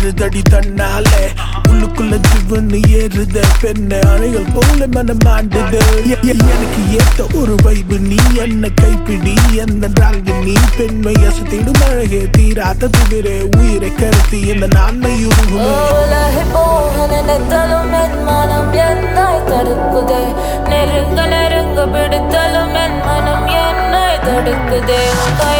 ஏறுதடி தன்னாலே உள்ளுக்குள்ள ஜிவன் ஏறுத பெண்ண அணைகள் போல மனம் ஆண்டுது எ- எ- எனக்கு ஏத்த ஒரு வைப்பு நீ என்ன கைப்பிடி எந்த ராங்கு நீ பெண்மை அசத்திடும் அழகே தீராத துவிரே உயிரை கருத்தி இந்த நான்மை உருகுமே உலகை போக நினைத்தாலும் என் மனம் என்னை தடுக்குதே நெருங்க நெருங்க பிடித்தாலும் என் மனம் என்னை தடுக்குதே உன் கை